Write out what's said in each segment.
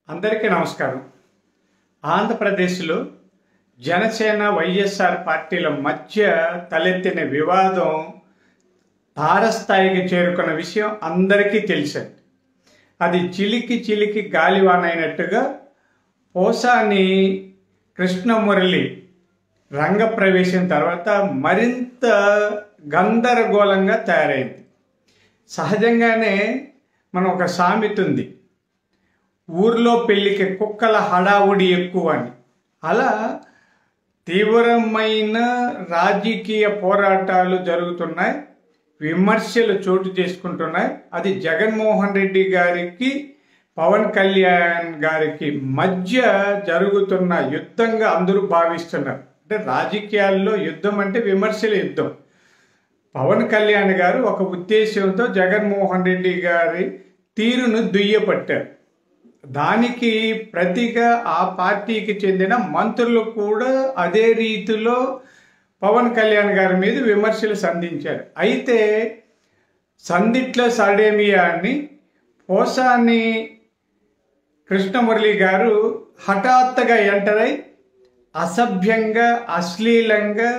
అందరికీ నమస్కారం ఆంధ్రప్రదేశ్లో జనసేన వైఎస్ఆర్ పార్టీల మధ్య తలెత్తిన వివాదం తారస్థాయికి చేరుకున్న విషయం అందరికీ తెలిసింది అది చిలికి చిలికి గాలివానైనట్టుగా పోసాని కృష్ణమురళి రంగప్రవేశం తర్వాత మరింత గందరగోళంగా తయారైంది సహజంగానే మనం ఒక సామెత ఉంది ఊర్లో పెళ్లికి కుక్కల హడావుడి ఎక్కువ అని అలా తీవ్రమైన రాజకీయ పోరాటాలు జరుగుతున్నాయి విమర్శలు చోటు చేసుకుంటున్నాయి అది జగన్మోహన్ రెడ్డి గారికి పవన్ కళ్యాణ్ గారికి మధ్య జరుగుతున్న యుద్ధంగా అందరూ భావిస్తున్నారు అంటే రాజకీయాల్లో యుద్ధం అంటే విమర్శల యుద్ధం పవన్ కళ్యాణ్ గారు ఒక ఉద్దేశంతో జగన్మోహన్ రెడ్డి గారి తీరును దుయ్యపట్టారు దానికి ప్రతిగా ఆ పార్టీకి చెందిన మంత్రులు కూడా అదే రీతిలో పవన్ కళ్యాణ్ గారి మీద విమర్శలు సంధించారు అయితే సందిట్ల సడేమియాన్ని పోసాని కృష్ణమురళి గారు హఠాత్తుగా ఎంటర్ అయి అసభ్యంగా అశ్లీలంగా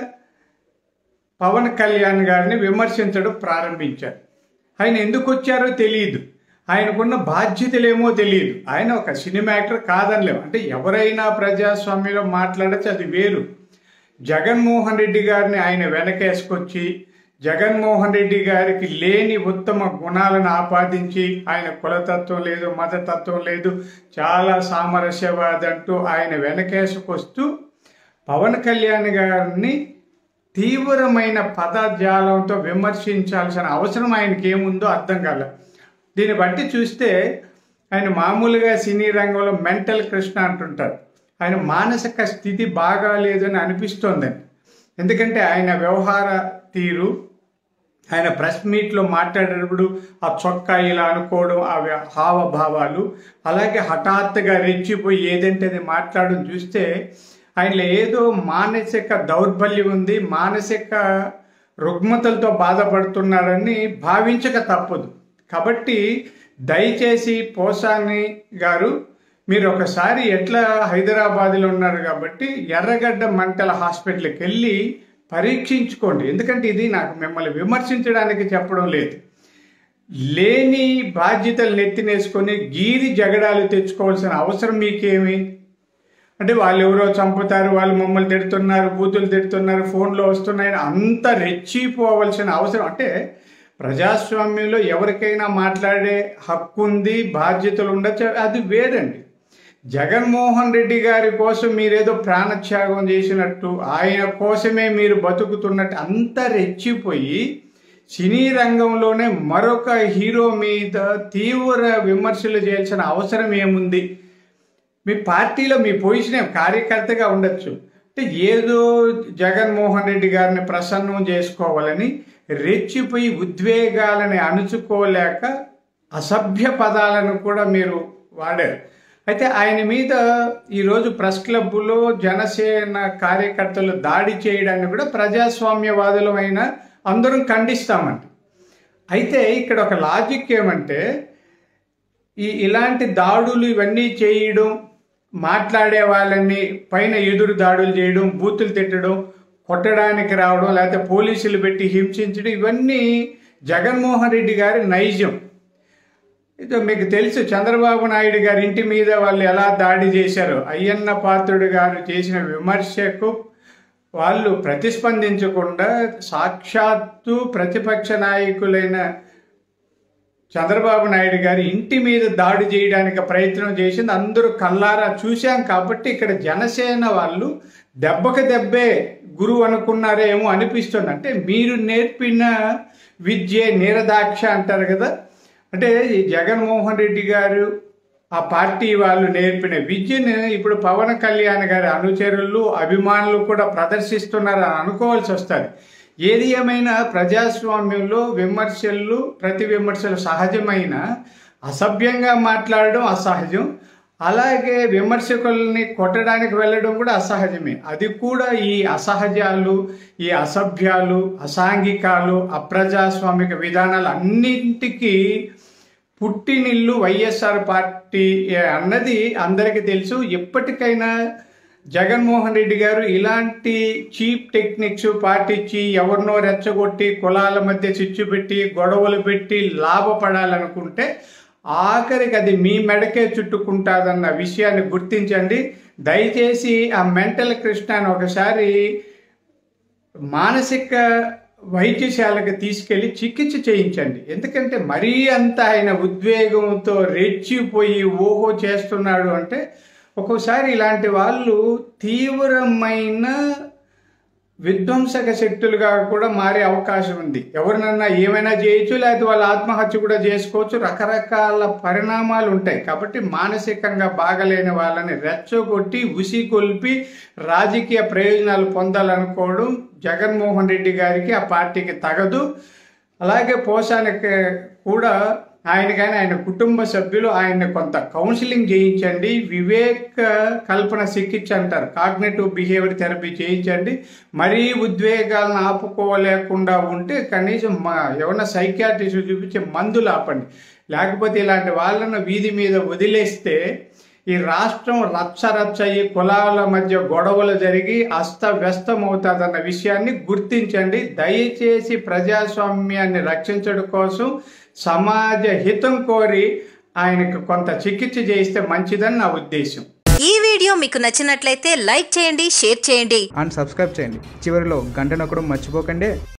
పవన్ కళ్యాణ్ గారిని విమర్శించడం ప్రారంభించారు ఆయన ఎందుకు వచ్చారో తెలియదు ఆయనకున్న బాధ్యతలేమో తెలియదు ఆయన ఒక సినిమా యాక్టర్ కాదనిలేము అంటే ఎవరైనా ప్రజాస్వామ్యంలో మాట్లాడచ్చు అది వేరు జగన్మోహన్ రెడ్డి గారిని ఆయన వెనకేసుకొచ్చి జగన్మోహన్ రెడ్డి గారికి లేని ఉత్తమ గుణాలను ఆపాదించి ఆయన కులతత్వం లేదు మతతత్వం లేదు చాలా సామరస్యవాది అంటూ ఆయన వెనకేసుకొస్తూ పవన్ కళ్యాణ్ గారిని తీవ్రమైన పదజాలంతో విమర్శించాల్సిన అవసరం ఆయనకి ఏముందో అర్థం కాల దీన్ని బట్టి చూస్తే ఆయన మామూలుగా సినీ రంగంలో మెంటల్ కృష్ణ అంటుంటారు ఆయన మానసిక స్థితి బాగాలేదని అనిపిస్తోందని ఎందుకంటే ఆయన వ్యవహార తీరు ఆయన ప్రెస్ మీట్లో మాట్లాడేటప్పుడు ఆ చొక్కా ఇలా అనుకోవడం ఆ వ్య- హావభావాలు అలాగే హఠాత్తుగా రెచ్చిపోయి ఏదంటే అది మాట్లాడడం చూస్తే ఆయనలో ఏదో మానసిక దౌర్బల్యం ఉంది మానసిక రుగ్మతలతో బాధపడుతున్నారని భావించక తప్పదు కాబట్టి దయచేసి పోసాని గారు మీరు ఒకసారి ఎట్లా హైదరాబాద్లో ఉన్నారు కాబట్టి ఎర్రగడ్డ మంటల హాస్పిటల్కి వెళ్ళి పరీక్షించుకోండి ఎందుకంటే ఇది నాకు మిమ్మల్ని విమర్శించడానికి చెప్పడం లేదు లేని బాధ్యతలు నెత్తినేసుకొని గీరి జగడాలు తెచ్చుకోవాల్సిన అవసరం మీకేమి అంటే వాళ్ళు ఎవరో చంపుతారు వాళ్ళు మమ్మల్ని తిడుతున్నారు బూతులు తిడుతున్నారు ఫోన్లో వస్తున్నాయని అంత రెచ్చిపోవలసిన అవసరం అంటే ప్రజాస్వామ్యంలో ఎవరికైనా మాట్లాడే హక్కు ఉంది బాధ్యతలు ఉండొచ్చు అది వేరండి జగన్మోహన్ రెడ్డి గారి కోసం మీరేదో ప్రాణత్యాగం చేసినట్టు ఆయన కోసమే మీరు బతుకుతున్నట్టు అంత రెచ్చిపోయి సినీ రంగంలోనే మరొక హీరో మీద తీవ్ర విమర్శలు చేయాల్సిన అవసరం ఏముంది మీ పార్టీలో మీ పొజిషన్ కార్యకర్తగా ఉండొచ్చు అంటే ఏదో జగన్మోహన్ రెడ్డి గారిని ప్రసన్నం చేసుకోవాలని రెచ్చిపోయి ఉద్వేగాలని అణుచుకోలేక అసభ్య పదాలను కూడా మీరు వాడారు అయితే ఆయన మీద ఈరోజు ప్రెస్ క్లబ్లో జనసేన కార్యకర్తలు దాడి చేయడాన్ని కూడా ప్రజాస్వామ్యవాదులమైన అందరం ఖండిస్తామండి అయితే ఇక్కడ ఒక లాజిక్ ఏమంటే ఈ ఇలాంటి దాడులు ఇవన్నీ చేయడం మాట్లాడే వాళ్ళని పైన ఎదురు దాడులు చేయడం బూతులు తిట్టడం కొట్టడానికి రావడం లేకపోతే పోలీసులు పెట్టి హింసించడం ఇవన్నీ జగన్మోహన్ రెడ్డి గారి నైజం ఇది మీకు తెలుసు చంద్రబాబు నాయుడు గారి ఇంటి మీద వాళ్ళు ఎలా దాడి చేశారు అయ్యన్న పాత్రుడు గారు చేసిన విమర్శకు వాళ్ళు ప్రతిస్పందించకుండా సాక్షాత్తు ప్రతిపక్ష నాయకులైన చంద్రబాబు నాయుడు గారి ఇంటి మీద దాడి చేయడానికి ప్రయత్నం చేసింది అందరూ కల్లారా చూశాం కాబట్టి ఇక్కడ జనసేన వాళ్ళు దెబ్బకి దెబ్బే గురువు అనుకున్నారేమో అనిపిస్తుంది అంటే మీరు నేర్పిన విద్య నిరదాక్ష అంటారు కదా అంటే ఈ జగన్మోహన్ రెడ్డి గారు ఆ పార్టీ వాళ్ళు నేర్పిన విద్యను ఇప్పుడు పవన్ కళ్యాణ్ గారి అనుచరులు అభిమానులు కూడా ప్రదర్శిస్తున్నారని అనుకోవాల్సి వస్తుంది ఏది ఏమైనా ప్రజాస్వామ్యంలో విమర్శలు ప్రతి విమర్శలు సహజమైన అసభ్యంగా మాట్లాడడం అసహజం అలాగే విమర్శకుల్ని కొట్టడానికి వెళ్ళడం కూడా అసహజమే అది కూడా ఈ అసహజాలు ఈ అసభ్యాలు అసాంఘికాలు అప్రజాస్వామిక విధానాలు అన్నింటికీ పుట్టినిల్లు వైఎస్ఆర్ పార్టీ అన్నది అందరికీ తెలుసు ఎప్పటికైనా జగన్మోహన్ రెడ్డి గారు ఇలాంటి చీప్ టెక్నిక్స్ పాటించి ఎవరినో రెచ్చగొట్టి కులాల మధ్య చిచ్చు పెట్టి గొడవలు పెట్టి లాభపడాలనుకుంటే ఆఖరికి అది మీ మెడకే చుట్టుకుంటాదన్న విషయాన్ని గుర్తించండి దయచేసి ఆ మెంటల్ కృష్ణని ఒకసారి మానసిక వైద్యశాలకు తీసుకెళ్లి చికిత్స చేయించండి ఎందుకంటే మరీ అంత ఆయన ఉద్వేగంతో రెచ్చిపోయి ఓహో చేస్తున్నాడు అంటే ఒక్కోసారి ఇలాంటి వాళ్ళు తీవ్రమైన విధ్వంసక శక్తులుగా కూడా మారే అవకాశం ఉంది ఎవరినన్నా ఏమైనా చేయొచ్చు లేకపోతే వాళ్ళ ఆత్మహత్య కూడా చేసుకోవచ్చు రకరకాల పరిణామాలు ఉంటాయి కాబట్టి మానసికంగా బాగలేని వాళ్ళని రెచ్చగొట్టి ఉసి కొల్పి రాజకీయ ప్రయోజనాలు పొందాలనుకోవడం జగన్మోహన్ రెడ్డి గారికి ఆ పార్టీకి తగదు అలాగే పోషానికి కూడా ఆయన కానీ ఆయన కుటుంబ సభ్యులు ఆయన కొంత కౌన్సిలింగ్ చేయించండి వివేక కల్పన చికిత్స అంటారు కాగ్నేటివ్ బిహేవియర్ థెరపీ చేయించండి మరీ ఉద్వేగాలను ఆపుకోలేకుండా ఉంటే కనీసం మా ఏమన్నా సైకాట్రిస్ట్ చూపించే మందులు ఆపండి లేకపోతే ఇలాంటి వాళ్ళను వీధి మీద వదిలేస్తే ఈ రాష్ట్రం రచ్చ రచ్చ అయ్యి కులాల మధ్య గొడవలు జరిగి అస్తవ్యస్తం అవుతుందన్న విషయాన్ని గుర్తించండి దయచేసి ప్రజాస్వామ్యాన్ని రక్షించడం కోసం సమాజ హితం కోరి ఆయనకు కొంత చికిత్స చేయిస్తే మంచిదని నా ఉద్దేశం ఈ వీడియో మీకు నచ్చినట్లయితే లైక్ చేయండి షేర్ చేయండి అండ్ సబ్స్క్రైబ్ చేయండి చివరిలో గంట నొక్కడం మర్చిపోకండి